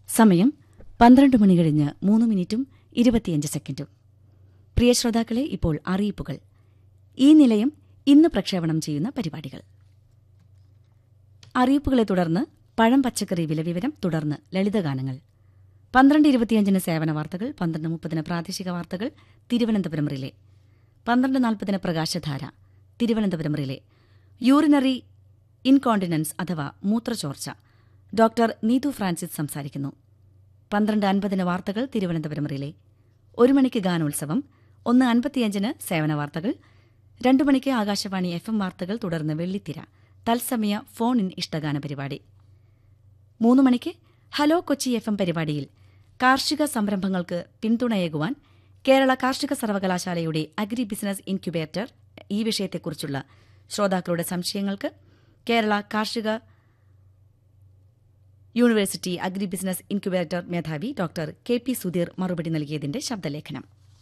സമയം പന്ത്രണ്ട് മണി കഴിഞ്ഞ് മൂന്ന് മിനിറ്റും ഇരുപത്തിയഞ്ച് സെക്കൻഡും പ്രിയ ശ്രോതാക്കളെ ഇപ്പോൾ അറിയിപ്പുകൾ ഈ നിലയം ഇന്ന് പ്രക്ഷേപണം ചെയ്യുന്ന പരിപാടികൾ അറിയിപ്പുകളെ തുടർന്ന് പഴം പച്ചക്കറി വിലവിവരം തുടർന്ന് ലളിതഗാനങ്ങൾ പന്ത്രണ്ട് ഇരുപത്തിയഞ്ചിന് സേവന വാർത്തകൾ പന്ത്രണ്ട് മുപ്പതിന് പ്രാദേശിക വാർത്തകൾ തിരുവനന്തപുരം റിലേ പന്ത്രണ്ട് നാൽപ്പതിന് പ്രകാശധാര തിരുവനന്തപുരം റിലേ യൂറിനറി ഇൻകോണ്ടിനൻസ് അഥവാ മൂത്രചോർച്ച ഡോക്ടർ നീതു ഫ്രാൻസിസ് സംസാരിക്കുന്നു പന്ത്രണ്ട് അൻപതിന് വാർത്തകൾ തിരുവനന്തപുരം റിലേ ഒരു മണിക്ക് ഗാനോത്സവം ഒന്ന് അൻപത്തിയഞ്ചിന് സേവന വാർത്തകൾ രണ്ടു മണിക്ക് ആകാശവാണി എഫ് എം വാർത്തകൾ തുടർന്ന് വെള്ളിത്തിര തത്സമയ ഫോൺ ഇൻ ഇഷ്ടഗാന പരിപാടി മൂന്ന് മണിക്ക് ഹലോ കൊച്ചി എഫ് എം പരിപാടിയിൽ കാർഷിക സംരംഭങ്ങൾക്ക് പിന്തുണയേകുവാൻ കേരള കാർഷിക സർവകലാശാലയുടെ അഗ്രി ബിസിനസ് ഇൻക്യുബേറ്റർ ഈ വിഷയത്തെക്കുറിച്ചുള്ള ശ്രോതാക്കളുടെ സംശയങ്ങൾക്ക് കേരള കാർഷിക യൂണിവേഴ്സിറ്റി അഗ്രി ബിസിനസ് ഇൻക്യുബേറ്റർ മേധാവി ഡോക്ടർ കെ പി സുധീർ മറുപടി നൽകിയതിന്റെ ശബ്ദലേഖനം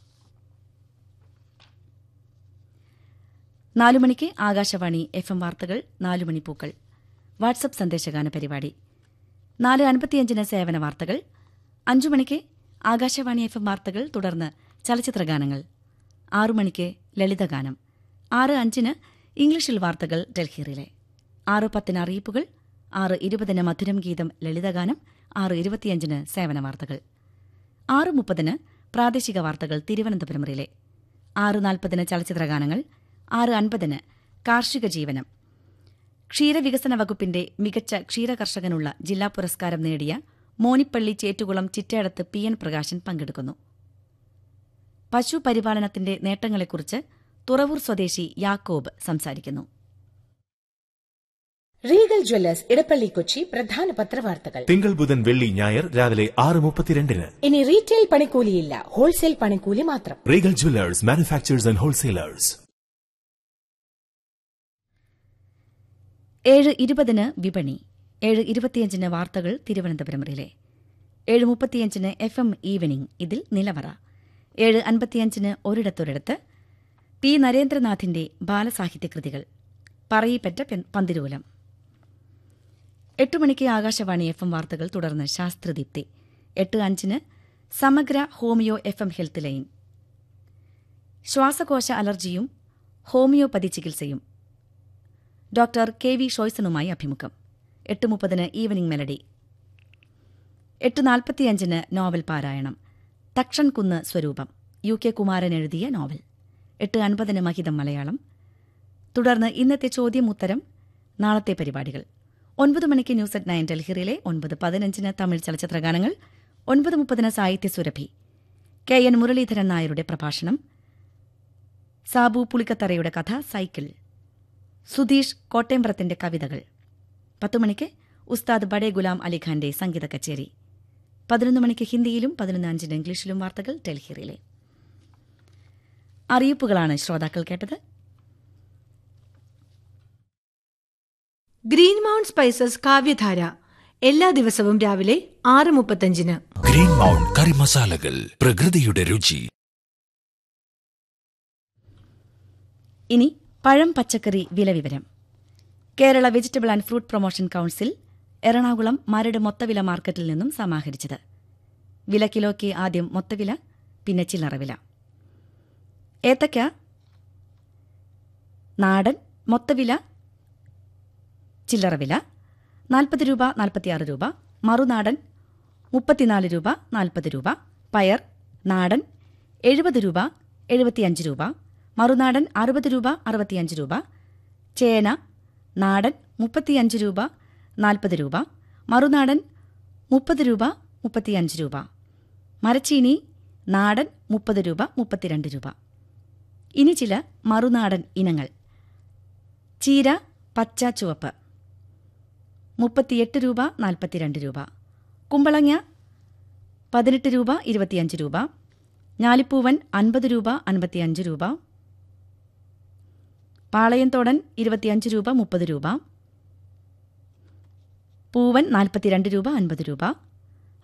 നാലു മണിക്ക് ആകാശവാണി എഫ് എം വാർത്തകൾ നാലുമണി പൂക്കൾ വാട്സപ്പ് സന്ദേശഗാന പരിപാടി നാല് അൻപത്തിയഞ്ചിന് സേവന വാർത്തകൾ അഞ്ചു മണിക്ക് ആകാശവാണി എഫ് എം വാർത്തകൾ തുടർന്ന് ചലച്ചിത്രഗാനങ്ങൾ ആറു മണിക്ക് ലളിതഗാനം ആറ് അഞ്ചിന് ഇംഗ്ലീഷിൽ വാർത്തകൾ ഡൽഹിയിലെ ആറ് പത്തിന് അറിയിപ്പുകൾ ആറ് ഇരുപതിന് മധുരം ഗീതം ലളിതഗാനം ആറ് ഇരുപത്തിയഞ്ചിന് സേവന വാർത്തകൾ ആറ് മുപ്പതിന് പ്രാദേശിക വാർത്തകൾ തിരുവനന്തപുരം റിലേ ആറ് നാൽപ്പതിന് ചലച്ചിത്രഗാനങ്ങൾ ആറ് അൻപതിന് കാർഷിക ജീവനം ക്ഷീരവികസന വകുപ്പിന്റെ മികച്ച ക്ഷീരകർഷകനുള്ള ജില്ലാ പുരസ്കാരം നേടിയ മോനിപ്പള്ളി ചേറ്റുകുളം ചിറ്റേടത്ത് പി എൻ പ്രകാശൻ പങ്കെടുക്കുന്നു പശു പരിപാലനത്തിന്റെ നേട്ടങ്ങളെക്കുറിച്ച് തുറവൂർ സ്വദേശി യാക്കോബ് സംസാരിക്കുന്നു റീഗൽ ജ്വല്ലേഴ്സ് ഇടപ്പള്ളി കൊച്ചി പ്രധാന പത്രവാർത്തകൾ തിങ്കൾ ബുധൻ വെള്ളി ഞായർ രാവിലെ ആറ് മുപ്പത്തിരണ്ടിന് ഇനി റീറ്റെയിൽ പണിക്കൂലിയില്ല ഹോൾസെയിൽ പണിക്കൂലി മാത്രം regal jewellers manufacturers and wholesalers ഏഴ് ഇരുപതിന് വിപണി ഏഴ് ഇരുപത്തിയഞ്ചിന് വാർത്തകൾ തിരുവനന്തപുരം റിലേ ഏഴ് മുപ്പത്തിയഞ്ചിന് എഫ് എം ഈവനിംഗ് ഇതിൽ നിലവറ ഏഴ് അൻപത്തിയഞ്ചിന് ഒരിടത്തൊരിടത്ത് പി നരേന്ദ്രനാഥിന്റെ ബാലസാഹിത്യകൃതികൾ പറയിപ്പറ്റ പെൻ- പന്തിരൂലം എട്ട് മണിക്ക് ആകാശവാണി എഫ് എം വാർത്തകൾ തുടർന്ന് ശാസ്ത്രദീപ്തി എട്ട് അഞ്ചിന് സമഗ്ര homeo F M health line ശ്വാസകോശ അലർജിയും ഹോമിയോപ്പതി ചികിത്സയും ഡോക്ടർ കെ വി ഷോയ്സണുമായി അഭിമുഖം എട്ട് മുപ്പതിന് ഈവനിംഗ് മെലഡി എട്ട് നാൽപ്പത്തിയഞ്ചിന് നോവൽ പാരായണം തക്ഷൻ കുന്ന് സ്വരൂപം യു കെ കുമാരൻ എഴുതിയ നോവൽ എട്ട് അൻപതിന് മഹിതം മലയാളം തുടർന്ന് ഇന്നത്തെ ചോദ്യം ഉത്തരം നാളത്തെ പരിപാടികൾ ഒൻപത് മണിക്ക് ന്യൂസ് അറ്റ് നയൻ ഡൽഹിയിലെ ഒൻപത് പതിനഞ്ചിന് തമിഴ് ചലച്ചിത്രഗാനങ്ങൾ ഒൻപത് മുപ്പതിന് സാഹിത്യ സുരഭി കെ എൻ മുരളീധരൻ നായരുടെ പ്രഭാഷണം സാബു പുളിക്കത്തറയുടെ കഥ സൈക്കിൾ സുധീഷ് കോട്ടയംപുറത്തിന്റെ കവിതകൾ പത്തുമണിക്ക് ഉസ്താദ് ബഡേ ഗുലാം അലിഖാന്റെ സംഗീത കച്ചേരി പതിനൊന്ന് മണിക്ക് ഹിന്ദിയിലും പതിനൊന്ന് അഞ്ചിന് ഇംഗ്ലീഷിലും വാർത്തകൾ ഡൽഹിയിലെ അറിയിപ്പുകളാണ് ശ്രോതാക്കൾ കേട്ടത് ഗ്രീൻ മൗണ്ട് സ്പൈസസ് കാവ്യധാര എല്ലാ ദിവസവും രാവിലെ ആറ് മുപ്പത്തഞ്ചിന് ഗ്രീൻ മൗണ്ട് കറി മസാലകൾ പ്രകൃതിയുടെ രുചി ഇനി പഴം പച്ചക്കറി വിലവിവരം Kerala vegetable and fruit promotion council Ernakulam Maradu മൊത്തവില മാർക്കറ്റിൽ നിന്നും സമാഹരിച്ചത് വില കിലോയ്ക്ക് ആദ്യം മൊത്തവില പിന്നെ ചില്ലറവില ഏത്തയ്ക്ക നാടൻ മൊത്തവില ചില്ലറവില നാൽപ്പത് രൂപ നാൽപ്പത്തിയാറ് രൂപ മറുനാടൻ മുപ്പത്തിനാല് രൂപ നാൽപ്പത് രൂപ പയർ നാടൻ എഴുപത് രൂപ എഴുപത്തിയഞ്ച് രൂപ മറുനാടൻ അറുപത് രൂപ അറുപത്തിയഞ്ച് രൂപ ചേന നാടൻ മുപ്പത്തിയഞ്ച് രൂപ നാൽപ്പത് രൂപ മറുനാടൻ മുപ്പത് രൂപ മുപ്പത്തിയഞ്ച് രൂപ മരച്ചീനി നാടൻ മുപ്പത് രൂപ മുപ്പത്തിരണ്ട് രൂപ ഇനി ചില മറുനാടൻ ഇനങ്ങൾ ചീര പച്ച ചുവപ്പ് മുപ്പത്തിയെട്ട് രൂപ നാൽപ്പത്തിരണ്ട് രൂപ കുമ്പളങ്ങ പതിനെട്ട് രൂപ ഇരുപത്തിയഞ്ച് രൂപ ഞാലിപ്പൂവൻ അൻപത് രൂപ അൻപത്തിയഞ്ച് രൂപ പാളയംതോടൻ ഇരുപത്തിയഞ്ച് രൂപ മുപ്പത് രൂപ പൂവൻ നാൽപ്പത്തിരണ്ട് രൂപ അൻപത് രൂപ